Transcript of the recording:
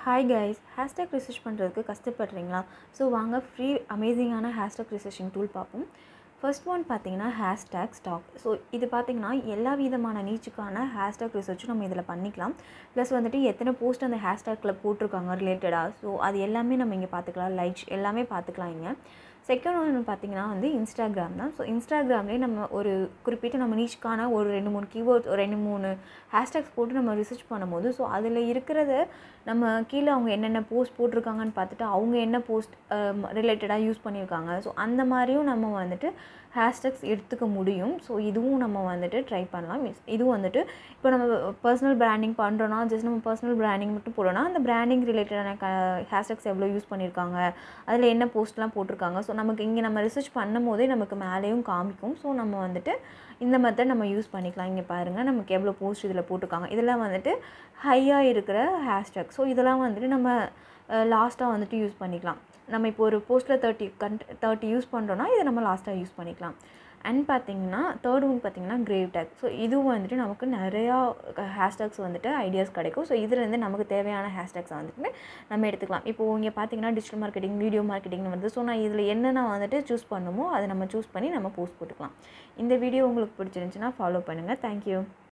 hi guys hashtag research பண்ணுறதுக்கு கஷ்டப்படுறீங்களா so வாங்க ஃப்ரீ அமேசிங்கான ஹேஷ்டேக் ரிசர்ச்சிங் டூல் பார்ப்போம் ஃபர்ஸ்ட் ஒன் பார்த்தீங்கன்னா ஹேஷ்டேக் ஸ்டாக் ஸோ இது பார்த்தீங்கன்னா எல்லா விதமான நீச்சுக்கான ஹேஷ்டேக் ரிசர்ச்சும் நம்ம இதில் பண்ணிக்கலாம் ப்ளஸ் வந்துட்டு எத்தனை போஸ்ட் அந்த ஹேஷ்டேக்கில் போட்டிருக்காங்க ரிலேட்டடாக ஸோ அது எல்லாமே நம்ம இங்கே பார்த்துக்கலாம் லைக்ஸ் எல்லாமே பார்த்துக்கலாம் இங்கே செகண்ட் ஒன்று பார்த்தீங்கன்னா வந்து இன்ஸ்டாகிராம் தான் ஸோ இன்ஸ்டாகிராம்லேயே நம்ம ஒரு குறிப்பிட்ட நம்ம நீச்சுக்கான ஒரு ரெண்டு மூணு கீவேர்ட்ஸ் ஒரு ரெண்டு மூணு ஹேஷ்டேக்ஸ் போட்டு நம்ம ரிசர்ச் பண்ணும்போது ஸோ அதில் இருக்கிறத நம்ம கீழே அவங்க என்னென்ன போஸ்ட் போட்டிருக்காங்கன்னு பார்த்துட்டு அவங்க என்ன போஸ்ட் ரிலேட்டடாக யூஸ் பண்ணியிருக்காங்க ஸோ அந்த மாதிரியும் நம்ம வந்துட்டு ஹேஷ்டேக்ஸ் எடுத்துக்க முடியும் ஸோ இதுவும் நம்ம வந்துட்டு ட்ரை பண்ணலாம் Means இதுவும் வந்துட்டு இப்போ நம்ம பர்சனல் பிராண்டிங் பண்ணுறோன்னா ஜஸ்ட் நம்ம பர்சனல் பிராண்டிங் மட்டும் போடணும்னா அந்த பிராண்டிங் ரிலேட்டடான க ஹேஷ்டேக்ஸ் எவ்வளோ யூஸ் பண்ணியிருக்காங்க அதில் என்ன போஸ்ட்லாம் போட்டிருக்காங்க ஸோ நமக்கு இங்கே நம்ம ரிசர்ச் பண்ணும் போதே நமக்கு மேலேயும் காமிக்கும் ஸோ நம்ம வந்துட்டு இந்த மெத்தட் நம்ம யூஸ் பண்ணிக்கலாம் இங்கே பாருங்கள் நமக்கு எவ்வளோ போஸ்ட் இதில் போட்டிருக்காங்க இதெல்லாம் வந்துட்டு ஹையாக இருக்கிற ஹேஷ்டேக் ஸோ இதெல்லாம் வந்துட்டு நம்ம லாஸ்ட்டாக வந்துட்டு யூஸ் பண்ணிக்கலாம் நம்ம இப்போ ஒரு போஸ்ட்டில் தேர்ட்டி கண்ட் தேர்ட்டி யூஸ் பண்ணுறோன்னா இதை நம்ம லாஸ்ட்டாக யூஸ் பண்ணிக்கலாம் அண்ட் பார்த்தீங்கன்னா தேர்ட் ஒன் பார்த்தீங்கன்னா கிரேவ் டேக் ஸோ இதுவும் வந்துட்டு நமக்கு நிறையா ஹேஷ்டேக்ஸ் வந்துட்டு ஐடியாஸ் கிடைக்கும் ஸோ இதுலேருந்து நமக்கு தேவையான ஹேஷ்டேக்ஸ் வந்துட்டு நம்ம எடுத்துக்கலாம் இப்போது இங்கே பார்த்தீங்கன்னா டிஜிட்டல் மார்க்கெட்டிங் வீடியோ மார்க்கெட்டிங் வந்து ஸோ நான் இதில் என்னென்ன வந்துட்டு சூஸ் பண்ணுமோ அதை நம்ம சூஸ் பண்ணி நம்ம போஸ்ட் போட்டுக்கலாம் இந்த வீடியோ உங்களுக்கு பிடிச்சிருந்துச்சுன்னா ஃபாலோ பண்ணுங்கள் தேங்க்யூ